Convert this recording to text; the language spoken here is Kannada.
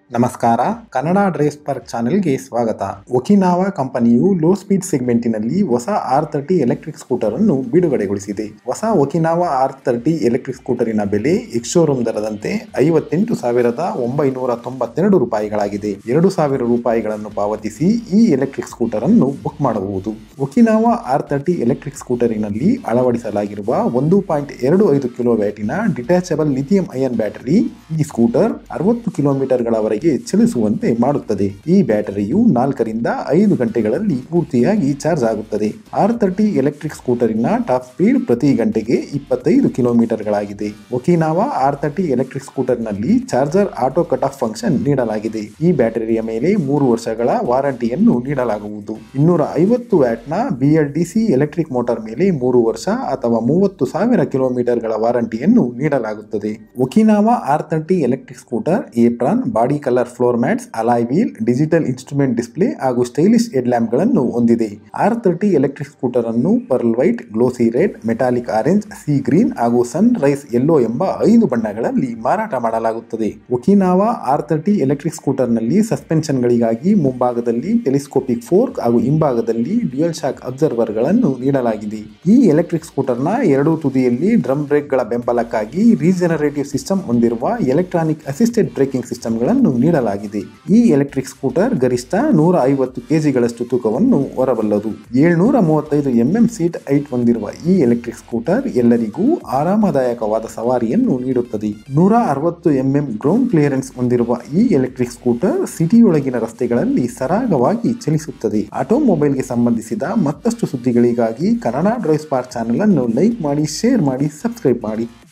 ನಮಸ್ಕಾರ ಕನ್ನಡ ಡ್ರೈವ್ ಸ್ಪಾರ್ಕ್ ಚಾನೆಲ್ಗೆ ಸ್ವಾಗತ ಒಕಿನಾವಾ ಕಂಪನಿಯು ಲೋ ಸ್ಪೀಡ್ ಸೆಗ್ಮೆಂಟಿನಲ್ಲಿ ಹೊಸ ಆರ್ ತರ್ಟಿ ಎಲೆಕ್ಟ್ರಿಕ್ ಸ್ಕೂಟರ್ ಅನ್ನು ಬಿಡುಗಡೆಗೊಳಿಸಿದೆ ಹೊಸ ಒಕಿನಾವಾ ಆರ್ ತರ್ಟಿ ಎಲೆಕ್ಟ್ರಿಕ್ ಸ್ಕೂಟರಿನ ಬೆಲೆ ಎಕ್ಸ್ಶೋರೂಮ್ ದರದಂತೆ ಐವತ್ತೆಂಟು ಸಾವಿರದ ಒಂಬೈನೂರ ತೊಂಬತ್ತೆರಡು ರೂಪಾಯಿಗಳಾಗಿದೆ ಎರಡು ಸಾವಿರ ರೂಪಾಯಿಗಳನ್ನು ಪಾವತಿಸಿ ಈ ಎಲೆಕ್ಟ್ರಿಕ್ ಸ್ಕೂಟರ್ ಅನ್ನು ಬುಕ್ ಮಾಡಬಹುದು ಒಕಿನಾವಾ ಆರ್ ತರ್ಟಿ ಎಲೆಕ್ಟ್ರಿಕ್ ಸ್ಕೂಟರಿನಲ್ಲಿ ಅಳವಡಿಸಲಾಗಿರುವ ಒಂದು ಪಾಯಿಂಟ್ ಎರಡು ಐದು ಕಿಲೋ ವ್ಯಾಟಿನ ಡಿಟ್ಯಾಚಬಲ್ ಲಿಥಿಯಂ ಅಯನ್ ಬ್ಯಾಟರಿ ಈ ಸ್ಕೂಟರ್ ಅರವತ್ತು ಕಿಲೋಮೀಟರ್ಗಳವರೆಗೆ ಚಲಿಸುವಂತೆ ಮಾಡುತ್ತದೆ ಈ ಬ್ಯಾಟರಿಯು ನಾಲ್ಕರಿಂದ ಐದು ಗಂಟೆಗಳಲ್ಲಿ ಪೂರ್ತಿಯಾಗಿ ಚಾರ್ಜ್ ಆಗುತ್ತದೆ ಆರ್ ತರ್ಟಿ ಎಲೆಕ್ಟ್ರಿಕ್ ಸ್ಕೂಟರಿನ ಟಾಪ್ ಸ್ಪೀಡ್ ಪ್ರತಿ ಗಂಟೆಗೆ ಇಪ್ಪತ್ತೈದು ಕಿಲೋಮೀಟರ್ಗಳಾಗಿದೆ ಒಕಿನಾವಾ ಆರ್ ತರ್ಟಿ ಎಲೆಕ್ಟ್ರಿಕ್ ಸ್ಕೂಟರ್ನಲ್ಲಿ charger auto cut off function ನೀಡಲಾಗಿದೆ ಈ ಬ್ಯಾಟರಿಯ ಮೇಲೆ ಮೂರು ವರ್ಷಗಳ ವಾರಂಟಿಯನ್ನು ನೀಡಲಾಗುವುದು ಇನ್ನೂರ ಐವತ್ತು ವ್ಯಾಟ್ನ ಬಿಎಲ್ಡಿಸಿ ಎಲೆಕ್ಟ್ರಿಕ್ ಮೋಟಾರ್ ಮೇಲೆ ಮೂರು ವರ್ಷ ಅಥವಾ ಮೂವತ್ತು ಸಾವಿರ ಕಿಲೋಮೀಟರ್ಗಳ ವಾರಂಟಿಯನ್ನು ನೀಡಲಾಗುತ್ತದೆ Okinawa R thirty electric scooter apron body colour floor mats alloy wheel digital instrument display ಹಾಗೂ ಸ್ಟೈಲಿಶ್ ಹೆಡ್ ಲ್ಯಾಂಪ್ ಗಳನ್ನು ಹೊಂದಿದೆ ಆರ್ ತರ್ಟಿ ಎಲೆಕ್ಟ್ರಿಕ್ ಸ್ಕೂಟರ್ ಅನ್ನು pearl white glossy red metallic orange sea green ಹಾಗೂ ಸನ್ ರೈಸ್ ಯೆಲ್ಲೋ ಎಂಬ ಐದು ಬಣ್ಣಗಳಲ್ಲಿ ಮಾರಾಟ ಮಾಡಲಾಗುತ್ತದೆ Okinawa R thirty electric scooter ನಲ್ಲಿ ಸಸ್ಪೆನ್ಷನ್ ಗಳಿಗಾಗಿ ಮುಂಭಾಗದಲ್ಲಿ ಟೆಲಿಸ್ಕೋಪಿಕ್ ಫೋರ್ಕ್ ಹಾಗೂ ಹಿಂಭಾಗದಲ್ಲಿ ಡ್ಯುಯಲ್ ಶಾಕ್ ಅಬ್ಸರ್ವರ್ ಗಳನ್ನು ನೀಡಲಾಗಿದೆ ಈ ಎಲೆಕ್ಟ್ರಿಕ್ ಸ್ಕೂಟರ್ ನ ಎರಡೂ ತುದಿಯಲ್ಲಿ ಡ್ರಮ್ ಬ್ರೇಕ್ ಗಳ ಬೆಂಬಲಕ್ಕಾಗಿ ರೀಜನರೇಟಿವ್ ಸಿಸ್ಟಮ್ ಹೊಂದಿರುವ ಎಲೆಕ್ಟ್ರಾನಿಕ್ ಅಸಿಸ್ಟೆಡ್ ಬ್ರೇಕಿಂಗ್ ಸಿಸ್ಟಮ್ ಗಳನ್ನು ನೀಡಲಾಗಿದೆ ಈ ಎಲೆಕ್ಟ್ರಿಕ್ ಸ್ಕೂಟರ್ ಗರಿಷ್ಠ ನೂರ ಐವತ್ತು ಕೆಜಿಗಳಷ್ಟು ತೂಕವನ್ನು ಹೊರಬಲ್ಲದು ಏಳ್ನೂರ ಮೂವತ್ತೈದು ಎಂಎಂ ಸೀಟ್ ಹೈಟ್ ಹೊಂದಿರುವ ಈ ಎಲೆಕ್ಟ್ರಿಕ್ ಸ್ಕೂಟರ್ ಎಲ್ಲರಿಗೂ ಆರಾಮದಾಯಕವಾದ ಸವಾರಿಯನ್ನು ನೀಡುತ್ತದೆ ನೂರ ಅರವತ್ತು ಎಂಎಂ ಗ್ರೌಂಡ್ ಕ್ಲಿಯರೆನ್ಸ್ ಹೊಂದಿರುವ ಈ ಎಲೆಕ್ಟ್ರಿಕ್ ಸ್ಕೂಟರ್ ಸಿಟಿಯೊಳಗಿನ ರಸ್ತೆಗಳಲ್ಲಿ ಸರಾಗವಾಗಿ ಚಲಿಸುತ್ತದೆ ಆಟೋಮೊಬೈಲ್ಗೆ ಸಂಬಂಧಿಸಿದ ಮತ್ತಷ್ಟು ಸುದ್ದಿಗಳಿಗಾಗಿ ಕನ್ನಡ ಡ್ರೈವ್ ಸ್ಪಾರ್ಕ್ ಚಾನೆಲ್ ಅನ್ನು ಲೈಕ್ ಮಾಡಿ ಶೇರ್ ಮಾಡಿ ಸಬ್ಸ್ಕ್ರೈಬ್ ಮಾಡಿ